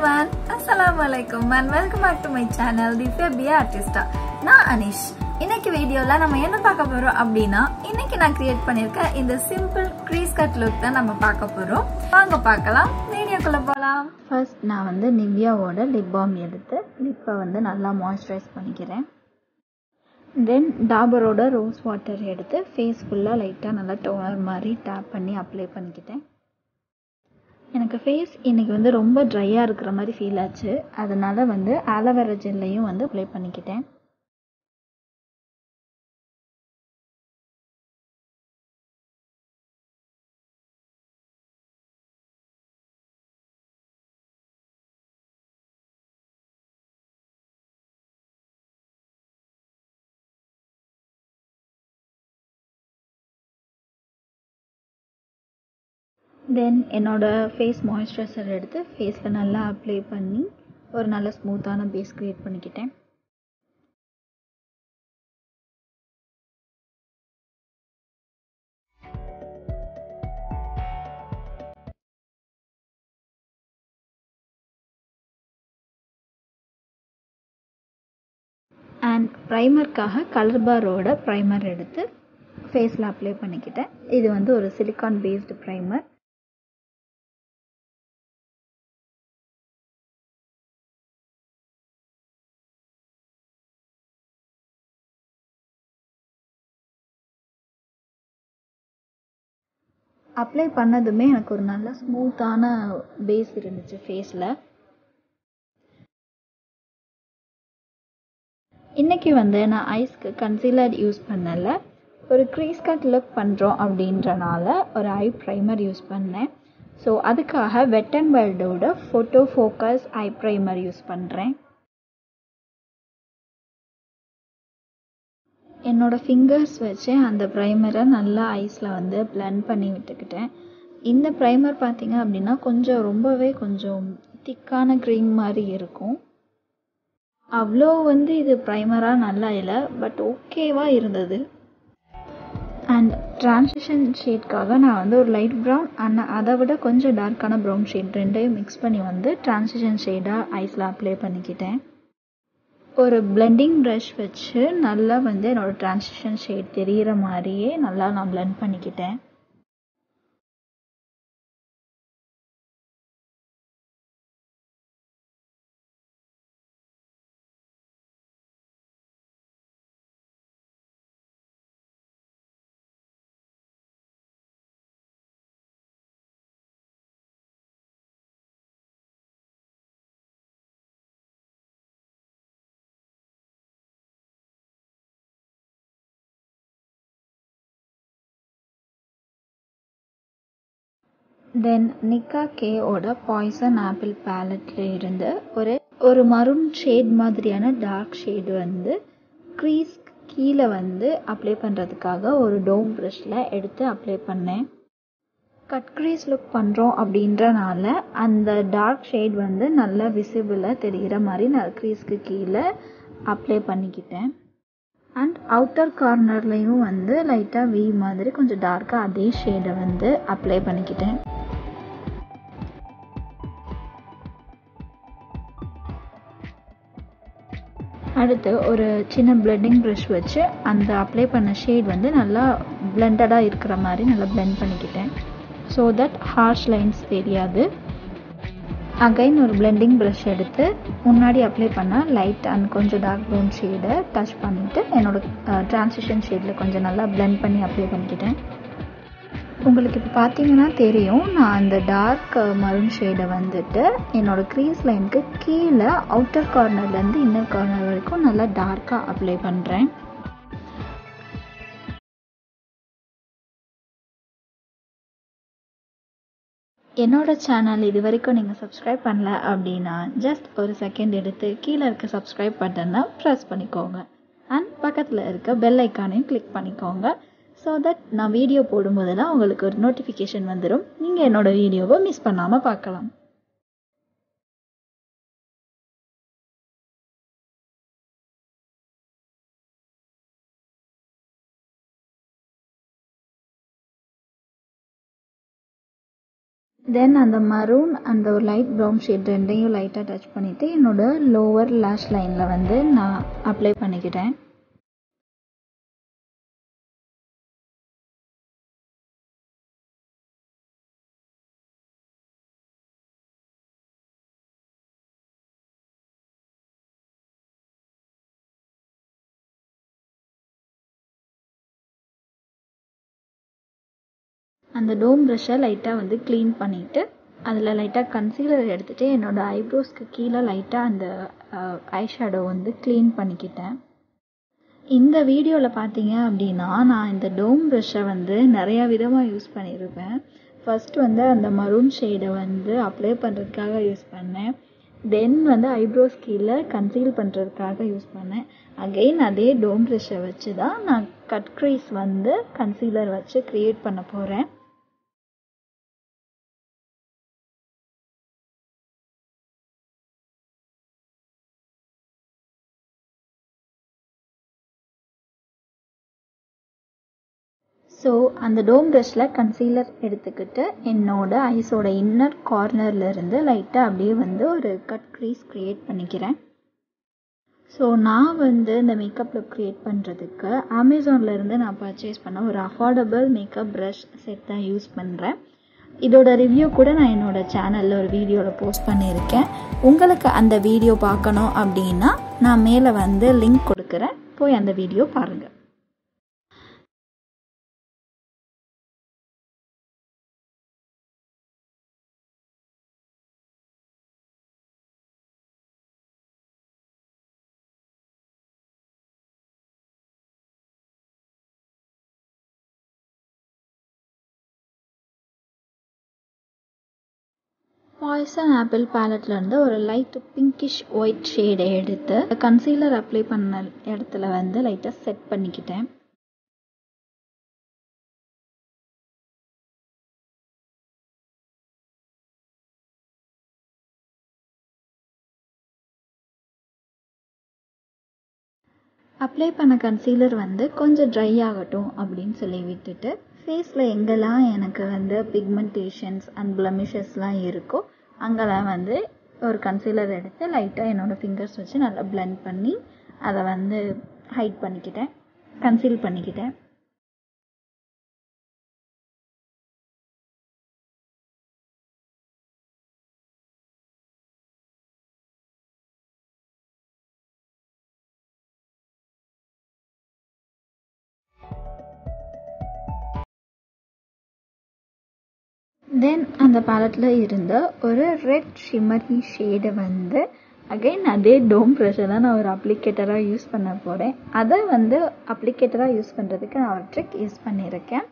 everyone assalamu alaikum and welcome back to my channel the Febia Artista நான் அனிஷ் இன்னைக்கு வீடியோல நம்ம என்ன பார்க்க போறோம் அப்படின்னா இன்னைக்கு நான் கிரியேட் பண்ணிருக்க இந்த சிம்பிள் க்ரீஸ் கட் லுக் தான் நம்ம பார்க்க போறோம் வாங்க பார்க்கலாம் வீடியோக்குள்ள போலாம் ஃபர்ஸ்ட் நான் வந்து நிவ்யாவோட லிப் பாம் எடுத்து லிப்பை வந்து நல்லா மாய்ஸ்சரைஸ் பண்ணிக்கிறேன் தென் டாபரோட ரோஸ் வாட்டர் எடுத்து ஃபேஸ் ஃபுல்லாக லைட்டாக நல்லா டோனர் மாதிரி டேப் பண்ணி அப்ளை பண்ணிக்கிட்டேன் எனக்கு ஃபேஸ் இன்றைக்கி வந்து ரொம்ப ட்ரையாக இருக்கிற மாதிரி ஃபீல் ஆச்சு அதனால் வந்து ஆலோவேரா ஜெல்லையும் வந்து அப்ளை பண்ணிக்கிட்டேன் தென் என்னோடய ஃபேஸ் மாய்ஸ்சரைசர் எடுத்து ஃபேஸில் நல்லா அப்ளை பண்ணி ஒரு நல்ல ஸ்மூத்தான பேஸ் க்ரியேட் பண்ணிக்கிட்டேன் அண்ட் ப்ரைமருக்காக கலர் பாரோட ப்ரைமர் எடுத்து ஃபேஸில் அப்ளை பண்ணிக்கிட்டேன் இது வந்து ஒரு சிலிக்கான் பேஸ்டு ப்ரைமர் அப்ளை பண்ணதுமே எனக்கு ஒரு நல்ல ஸ்மூத்தான பேஸ் இருந்துச்சு ஃபேஸில் இன்றைக்கி வந்து நான் ஐஸ்க்கு கன்சீலர் யூஸ் பண்ணலை ஒரு க்ரீஸ் கட் லுக் பண்ணுறோம் அப்படின்றனால ஒரு ஐ ப்ரைமர் யூஸ் பண்ணேன் ஸோ அதுக்காக வெட் அண்ட் வைல்டோட photo focus eye primer use பண்ணுறேன் என்னோடய ஃபிங்கர்ஸ் வச்சு அந்த ப்ரைமரை நல்லா ஐஸில் வந்து பிளெண்ட் பண்ணி விட்டுக்கிட்டேன் இந்த ப்ரைமர் பார்த்திங்க அப்படின்னா கொஞ்சம் ரொம்பவே கொஞ்சம் திக்கான க்ரீம் மாதிரி இருக்கும் அவ்வளோ வந்து இது ப்ரைமராக நல்லா இல்லை பட் ஓகேவாக இருந்தது அண்ட் ட்ரான்சிஷன் ஷேட்காக நான் வந்து ஒரு லைட் ப்ரௌன் அண்ட் அதை விட கொஞ்சம் டார்க்கான ப்ரௌன் ஷேட் ரெண்டையும் மிக்ஸ் பண்ணி வந்து ட்ரான்சிஷன் ஷேடாக ஐஸில் அப்ளை பண்ணிக்கிட்டேன் ஒரு பிளெண்டிங் ப்ரஷ் வச்சு நல்லா வந்து என்னோடய ட்ரான்சிஷன் ஷேட் தெரிகிற மாதிரியே நல்லா நான் பிளெண்ட் பண்ணிக்கிட்டேன் தென் நிக்கா கேவோட பாய்சன் ஆப்பிள் பேலட்டில் இருந்து ஒரு ஒரு மருண் ஷேட் மாதிரியான டார்க் ஷேடு வந்து க்ரீஸ் கீழே வந்து அப்ளை பண்ணுறதுக்காக ஒரு டோம் ப்ரஷில் எடுத்து அப்ளை பண்ணேன் கட் க்ரீஸ் லுக் பண்ணுறோம் அப்படின்றனால அந்த டார்க் ஷேட் வந்து நல்லா விசிபிளாக தெரிகிற மாதிரி நான் க்ரீஸ்க்கு கீழே அப்ளை பண்ணிக்கிட்டேன் அண்ட் அவுட்டர் கார்னர்லேயும் வந்து லைட்டாக வி மாதிரி கொஞ்சம் டார்க்காக அதே ஷேடை வந்து அப்ளை பண்ணிக்கிட்டேன் அடுத்து ஒரு சின்ன பிளெண்டிங் ப்ரஷ் வச்சு அந்த அப்ளை பண்ண ஷேட் வந்து நல்லா பிளெண்டடாக இருக்கிற மாதிரி நல்லா பிளெண்ட் பண்ணிக்கிட்டேன் ஸோ தட் ஹார்ஷ் லைன்ஸ் தெரியாது அகைன் ஒரு பிளெண்டிங் ப்ரஷ் எடுத்து முன்னாடி அப்ளை பண்ண லைட் அண்ட் கொஞ்சம் டார்க் ப்ரௌன் ஷேடை டச் பண்ணிவிட்டு என்னோடய ட்ரான்சிஷன் ஷேடில் கொஞ்சம் நல்லா பிளெண்ட் பண்ணி அப்ளை பண்ணிக்கிட்டேன் உங்களுக்கு இப்போ பார்த்தீங்கன்னா தெரியும் நான் அந்த டார்க் மரூன் ஷேடை வந்துட்டு என்னோடய க்ரீஸ் லைனுக்கு கீழே அவுட்டர் கார்னர்லேருந்து இன்னர் கார்னர் வரைக்கும் நல்லா டார்க்காக அப்ளை பண்ணுறேன் என்னோட சேனல் இது வரைக்கும் நீங்கள் சப்ஸ்கிரைப் பண்ணல அப்படின்னா ஜஸ்ட் ஒரு செகண்ட் எடுத்து கீழே இருக்க சப்ஸ்கிரைப் பட்டனை ப்ரெஸ் பண்ணிக்கோங்க அண்ட் பக்கத்தில் இருக்க பெல் ஐக்கானையும் கிளிக் பண்ணிக்கோங்க ஸோ தட் நான் வீடியோ போடும்போதெல்லாம் உங்களுக்கு ஒரு நோட்டிஃபிகேஷன் வந்துடும் நீங்கள் என்னோடய வீடியோவை மிஸ் பண்ணாமல் பார்க்கலாம் தென் அந்த மரூன் அந்த ஒரு லைட் ப்ரௌன் ஷேட் ரெண்டையும் லைட்டாக டச் பண்ணிவிட்டு என்னோட லோவர் லேஷ் லைனில் வந்து நான் அப்ளை பண்ணிக்கிட்டேன் அந்த டோம் ப்ரஷ்ஷை லைட்டாக வந்து க்ளீன் பண்ணிவிட்டு அதில் லைட்டாக கன்சீலர் எடுத்துகிட்டு என்னோடய ஐப்ரோஸ்க்கு கீழே லைட்டாக அந்த ஐ ஷேடோ வந்து க்ளீன் பண்ணிக்கிட்டேன் இந்த வீடியோவில் பார்த்தீங்க அப்படின்னா நான் இந்த டோம் ப்ரஷ்ஷை வந்து நிறையா விதமாக யூஸ் பண்ணியிருப்பேன் ஃபர்ஸ்ட் வந்து அந்த மரூன் ஷேடை வந்து அப்ளை பண்ணுறதுக்காக யூஸ் பண்ணேன் தென் வந்து ஐப்ரோஸ் கீழே கன்சீல் பண்ணுறதுக்காக யூஸ் பண்ணேன் அகெயின் அதே டோம் ப்ரஷ்ஷை வச்சு தான் நான் கட் க்ரீஸ் வந்து கன்சீலர் வச்சு க்ரியேட் பண்ண போகிறேன் ஸோ அந்த டோம் ப்ரஷில் கன்சீலர் எடுத்துக்கிட்டு என்னோட ஐஸோட இன்னர் கார்னர்லேருந்து லைட்டாக அப்படியே வந்து ஒரு கட் க்ரீஸ் க்ரியேட் பண்ணிக்கிறேன் ஸோ நான் வந்து இந்த மேக்கப் லுக் க்ரியேட் பண்ணுறதுக்கு அமேசான்லேருந்து நான் பர்ச்சேஸ் பண்ண ஒரு அஃபோர்டபுள் மேக்கப் ப்ரஷ் செட் தான் யூஸ் பண்ணுறேன் இதோட ரிவ்யூ கூட நான் என்னோடய சேனலில் ஒரு வீடியோவில் போஸ்ட் பண்ணியிருக்கேன் உங்களுக்கு அந்த வீடியோ பார்க்கணும் அப்படின்னா நான் மேலே வந்து லிங்க் கொடுக்குறேன் போய் அந்த வீடியோ பாருங்கள் பாய்சன் ஆப்பிள் பேலட்லேருந்து ஒரு லைட் பிங்கிஷ் ஒயிட் ஷேடை எடுத்து கன்சீலர் அப்ளை பண்ண இடத்துல வந்து லைட்டாக செட் பண்ணிக்கிட்டேன் அப்ளை பண்ண கன்சீலர் வந்து கொஞ்சம் ட்ரை ஆகட்டும் அப்படின்னு சொல்லி விட்டுட்டு ஃபேஸில் எங்கெல்லாம் எனக்கு வந்து பிக்மெண்டேஷன்ஸ் அண்ட் பிளமிஷஸ்லாம் இருக்கோ அங்கெல்லாம் வந்து ஒரு கன்சீலர் எடுத்து லைட்டாக என்னோடய ஃபிங்கர்ஸ் வச்சு நல்லா பிளெண்ட் பண்ணி அதை வந்து ஹைட் பண்ணிக்கிட்டேன் கன்சீல் பண்ணிக்கிட்டேன் தென் அந்த பேலட்டில் இருந்த ஒரு ரெட் ஷிம்மரி ஷேடை வந்து அகைன் அதே டோம் ப்ரெஷர் தான் நான் ஒரு அப்ளிகேட்டராக யூஸ் பண்ண போகிறேன் அதை வந்து அப்ளிகேட்டராக யூஸ் பண்ணுறதுக்கு நான் ஒரு ட்ரிக் யூஸ் பண்ணியிருக்கேன்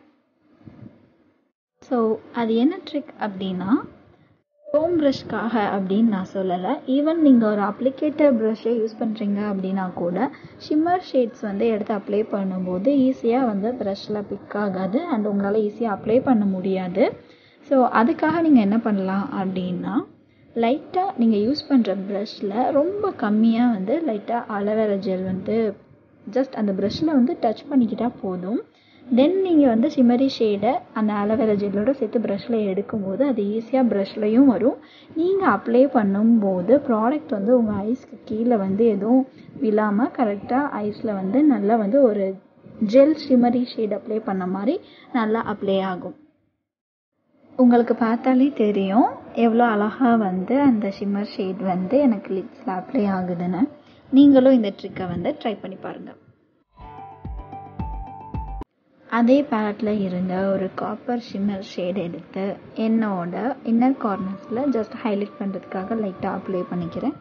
ஸோ அது என்ன ட்ரிக் அப்படின்னா டோம் ப்ரஷ்க்காக அப்படின்னு நான் சொல்லலை ஈவன் நீங்கள் ஒரு அப்ளிகேட்டர் ப்ரஷ்ஷை யூஸ் பண்ணுறீங்க அப்படின்னா கூட ஷிம்மர் ஷேட்ஸ் வந்து எடுத்து அப்ளை பண்ணும்போது ஈஸியாக வந்து ப்ரஷ்ஷில் பிக் ஆகாது அண்ட் உங்களால் ஈஸியாக அப்ளை பண்ண முடியாது ஸோ அதுக்காக நீங்கள் என்ன பண்ணலாம் அப்படின்னா லைட்டாக நீங்கள் யூஸ் பண்ணுற ப்ரஷ்ஷில் ரொம்ப கம்மியாக வந்து லைட்டாக அலோவேரா ஜெல் வந்து ஜஸ்ட் அந்த ப்ரஷ்ஷில் வந்து டச் பண்ணிக்கிட்டால் போதும் தென் நீங்கள் வந்து சிமரி ஷேடை அந்த அலோவேரா ஜெல்லோட சேர்த்து ப்ரஷ்ஷில் எடுக்கும்போது அது ஈஸியாக ப்ரஷ்லையும் வரும் நீங்கள் அப்ளை பண்ணும்போது ப்ராடக்ட் வந்து உங்கள் ஐஸ்க்கு கீழே வந்து எதுவும் விழாமல் கரெக்டாக ஐஸில் வந்து நல்லா வந்து ஒரு ஜெல் ஷிமரி ஷேட் அப்ளை பண்ண மாதிரி நல்லா அப்ளை ஆகும் உங்களுக்கு பார்த்தாலே தெரியும் எவ்வளோ அழகாக வந்து அந்த ஷிம்மர் ஷேட் வந்து எனக்கு லிப்ஸில் அப்ளை ஆகுதுன்னு நீங்களும் இந்த ட்ரிக்கை வந்து ட்ரை பண்ணி பாருங்கள் அதே பேலட்டில் இருந்த ஒரு காப்பர் ஷிம்மர் ஷேட் எடுத்து என்னோட இன்னர் கார்னர்ஸில் ஜஸ்ட் ஹைலைட் பண்ணுறதுக்காக லைட்டாக அப்ளை பண்ணிக்கிறேன்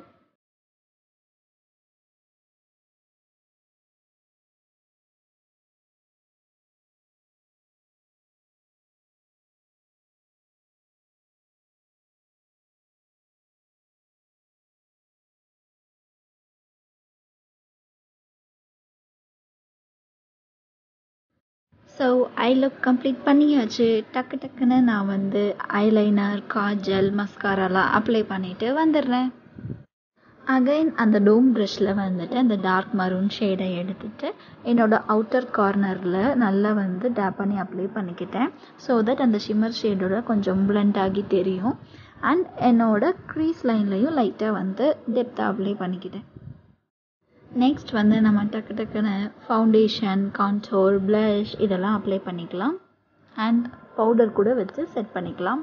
ஸோ ஐ லுக் கம்ப்ளீட் பண்ணியாச்சு டக்கு டக்குன்னு நான் வந்து ஐலைனர் காஜல் மஸ்காராலாம் அப்ளை பண்ணிவிட்டு வந்துடுறேன் அகைன் அந்த டோம் ப்ரஷில் வந்துட்டு அந்த டார்க் மரூன் ஷேடை எடுத்துட்டு என்னோடய அவுட்டர் கார்னரில் நல்லா வந்து டேப் பண்ணி அப்ளை பண்ணிக்கிட்டேன் ஸோ தட் அந்த ஷிம்மர் ஷேடோட கொஞ்சம் பிளண்ட் ஆகி தெரியும் அண்ட் என்னோடய க்ரீஸ் லைன்லையும் லைட்டாக வந்து டெப்த்தாக அப்ளை பண்ணிக்கிட்டேன் நெக்ஸ்ட் வந்து நம்ம டக்கு டக்குன்னு ஃபவுண்டேஷன் கான்டோர் ப்ளஷ் இதெல்லாம் அப்ளை பண்ணிக்கலாம் அண்ட் பவுடர் கூட வச்சு செட் பண்ணிக்கலாம்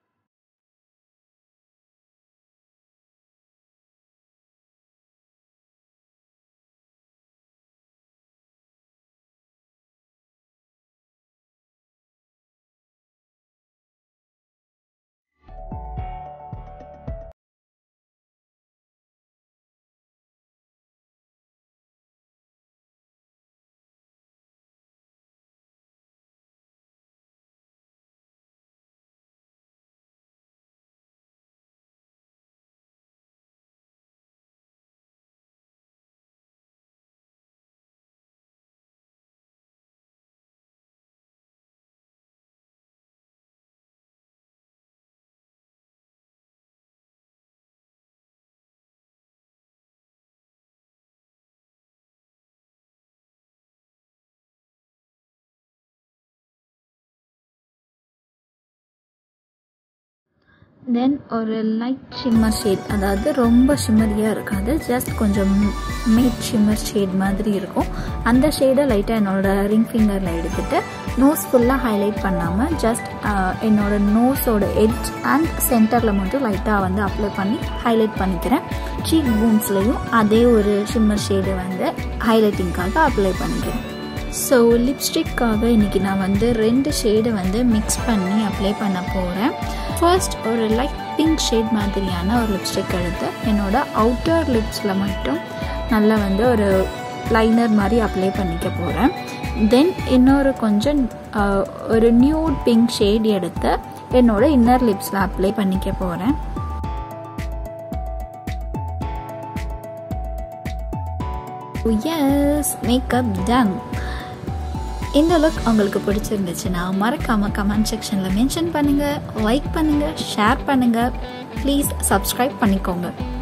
தென் ஒரு லைட் ஷிம்மர் ஷேட் அதாவது ரொம்ப ஷிம்மரியாக இருக்காது ஜஸ்ட் கொஞ்சம் மீட் ஷிம்மர் ஷேட் மாதிரி இருக்கும் அந்த ஷேடை லைட்டாக என்னோடய ரிங் ஃபிங்கரில் எடுத்துகிட்டு நோஸ் ஃபுல்லாக ஹைலைட் பண்ணாமல் ஜஸ்ட் என்னோடய நோஸோட எட்ஜ் அண்ட் சென்டரில் மட்டும் லைட்டாக வந்து அப்ளை பண்ணி ஹைலைட் பண்ணிக்கிறேன் சீக் பூன்ஸ்லேயும் அதே ஒரு ஷிம்மர் ஷேடு வந்து ஹைலைட்டிங்காக அப்ளை பண்ணிக்கிறேன் ஸோ லிப்ஸ்டிக்காக இன்றைக்கி நான் வந்து ரெண்டு ஷேடு வந்து மிக்ஸ் பண்ணி அப்ளை பண்ண போகிறேன் ஃபர்ஸ்ட் ஒரு லைட் பிங்க் ஷேட் மாதிரியான ஒரு லிப்ஸ்டிக் எடுத்து என்னோடய அவுட்டர் லிப்ஸில் மட்டும் நல்லா வந்து ஒரு லைனர் மாதிரி அப்ளை பண்ணிக்க போகிறேன் தென் இன்னொரு கொஞ்சம் ஒரு நியூட் பிங்க் ஷேட் எடுத்து என்னோடய இன்னர் லிப்ஸில் அப்ளை பண்ணிக்க போகிறேன் எஸ் மேக்கப் டன் இந்த லுக் உங்களுக்கு பிடிச்சிருந்துச்சுன்னா மறக்காமல் கமெண்ட் செக்ஷனில் மென்ஷன் பண்ணுங்கள் லைக் பண்ணுங்கள் ஷேர் பண்ணுங்கள் ப்ளீஸ் சப்ஸ்கிரைப் பண்ணிக்கோங்க